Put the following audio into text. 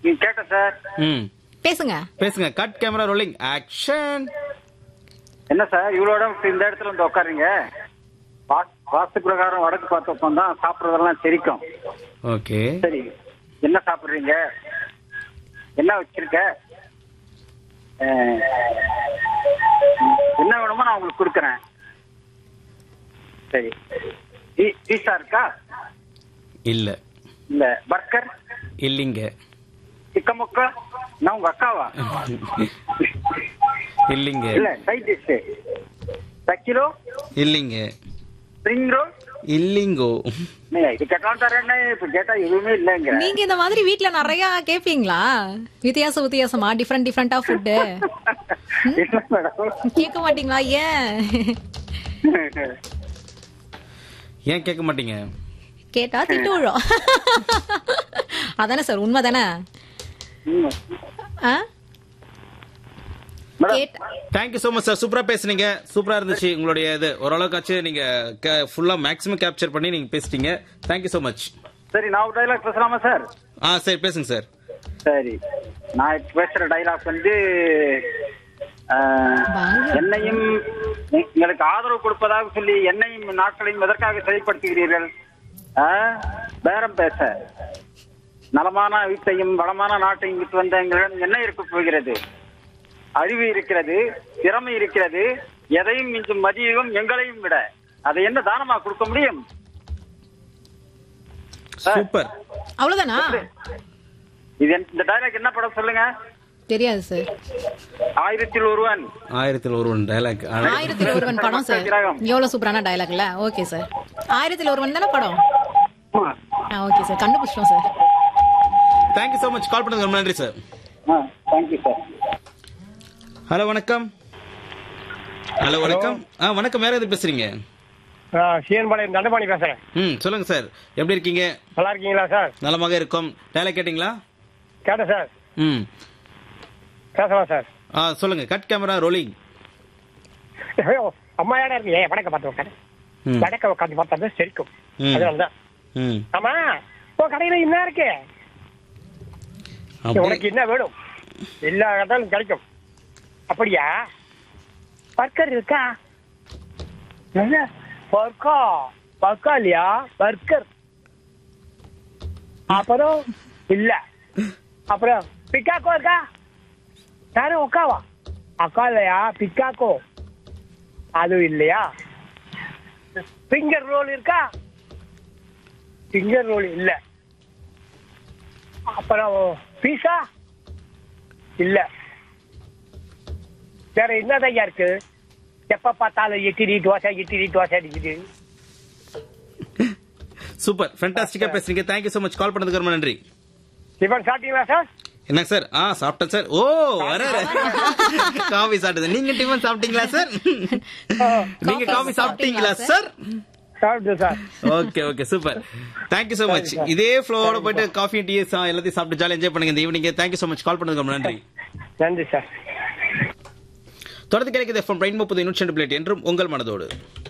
நீங்க கேட்ட சார் ம் பேசுங்க பேசுங்க கட் கேமரா ரோலிங் ஆக்ஷன் என்ன சார் இவ்வளோ இடம் இந்த இடத்துல வந்து உட்காருங்க வாஸ்- வாஸ்து பிரகாரம் வடக்கு பார்த்து உட்காந்தா சாப்பிட்றதெல்லாம் தெரிக்கும் ஓகே சரி என்ன சாப்பிடுறீங்க என்ன வச்சிருக்க அஹ், என்ன வேணுமோ நான் உங்களுக்கு கொடுக்குறேன் சரி பீ- பீஸா இருக்கா இல்ல இல்ல பர்கர் இல்லைங்க சிக்க முக்கா நான் உங்க அக்காவா இல்லைங்க இல்ல சைட் டிஷ் கிலோ இல்லைங்க ஸ்ப்ரிங் ரோல் இல்லைங்கோ இது கேட்டாலும் தரேன்னு இப்ப கேட்டா எதுவுமே இல்லைங்கிற நீங்க இந்த மாதிரி வீட்ல நிறைய கேப்பீங்களா வித்தியாச வித்தியாசமா டிஃப்ரெண்ட் டிஃப்ரெண்டா ஃபுட்டு இல்ல மேடம் கேட்க மாட்டீங்களா ஏன் ஏன் கேட்க மாட்டீங்க கேட்டா திட்டு விழும் அதானே சார் உண்மை தானே ஆ? மேடம் கேட்டா தேங்க்யூ ஸோ மச் சார் சூப்பரா பேசுனீங்க சூப்பரா இருந்துச்சு உங்களுடைய இது ஓரளவுக்காச்சு நீங்க ஃபுல்லா மேக்ஸிமம் கேப்சர் பண்ணி நீங்க பேசிட்டீங்க தேங்க்யூ ஸோ மச் சரி நான் ஒரு டைலாக் பேசலாமா சார் ஆ சரி பேசுங்க சார் சரி நான் இப்ப பேசுற டைலாக் வந்து ஆஹ், வாங்க. என்னையும் எங்களுக்கு ஆதரவு கொடுப்பதாக சொல்லி என்னையும் நாட்களையும் எதற்காக செயல்படுத்துகிறீர்கள் ஆஹ், பேரம் பேச நலமான வீட்டையும் வளமான நாட்டையும் விட்டு வந்த எங்களிடம் என்ன இருக்க போகிறது அறிவு இருக்கிறது திறமை இருக்கிறது எதையும் மிஞ்சும் மதியம் எங்களையும் விட அதை என்ன தானமா கொடுக்க முடியும் சூப்பர் அவ்வளவுதானா இது என்ன- இந்த டைலாக் என்ன படம் சொல்லுங்க தெரியாது சார் ஆயிரத்தில் ஒருவன் ஆயிரத்தில் ஒருவன் டைலாக் ஆயிரத்தில் ஒருவன் படம் சார் எவ்வளவு சூப்பரான டயலாக்ல ஓகே சார் ஆயிரத்தில் ஒருவன் தானே படம் ஓகே சார் கண்டுபிடிச்சிட்டோம் sir thank you so much call பண்ணதுக்கு ரொம்ப நன்றி சார் தேங்க்யூ சார் ஹலோ வணக்கம் ஹலோ வணக்கம் ஆ வணக்கம் வேற எது பேசுறீங்க சிஎன்பாளையம் தண்டபாணி பேசுறேன் ம் சொல்லுங்க சார் எப்படி இருக்கீங்க நல்லா இருக்கீங்களா சார் நலமாக இருக்கும் டைலாக் கேட்டிங்களா கேட்டேன் சார் ம் பேசலாம் சார் ஆ சொல்லுங்க கட் கேமரா ரோலிங் ஐயோ, அம்மா ஏடா இருக்கு ஏன் வடக்க பார்த்து உட்காரு ம் வடக்க உட்காந்து பார்த்தா தான் செரிக்கும் ம். அதனாலதான் ம் ஆமா உன் கடையில என்ன இருக்கு அப்படியே உனக்கு என்ன வேணும் எல்லா கட்டாலும் கிடைக்கும் அப்படியா பர்கர் இருக்கா என்ன பர்கா பர்கா இல்லையா பர்கர் அப்புறம் இல்ல அப்புறம் பிக்காக்கோ இருக்கா யாரும் உக்காவா அக்கா இல்லையா பிக்காக்கோ அதுவும் இல்லையா ஃபிங்கர் ரோல் இருக்கா ஃபிங்கர் ரோல் இல்ல அப்புறம் பீஸா இல்ல வேற என்னதையா இருக்கு எப்ப பார்த்தாலும் இட்லி தோசை இட்லி தோசை அடிக்குது சூப்பர் ஃபேண்டாஸ்டிக்கா பேசுறீங்க தேங்க்யூ ஸோ மச் கால் பண்ணதுக்கு ரொம்ப நன்றி டிஃபன் சாப்பிட்டீங்களா சார் என்ன சார் ஆ சாப்பிட்டேன் சார் ஓ வர காஃபி சாப்பிட்டது நீங்க டிஃபன் சாப்பிட்டீங்களா சார் நீங்க காஃபி சாப்பிட்டீங்களா சார் சாப்பிட்டு sir okay okay super thank you so much இதே ஃப்ளோவோட போயிட்டு காஃபி டீ எல்லாத்தையும் சாப்பிட்டு ஜாலியாக என்ஜாய் பண்ணுங்க இந்த evening thank you so much call பண்ணதுக்கு ரொம்ப நன்றி நன்றி சார் தொடர்ந்து கிடைக்குது எஃப்எம் ரெயின்போ புது நூற்றி ரெண்டு பிளேட் என்றும் உங்கள் மனதோடு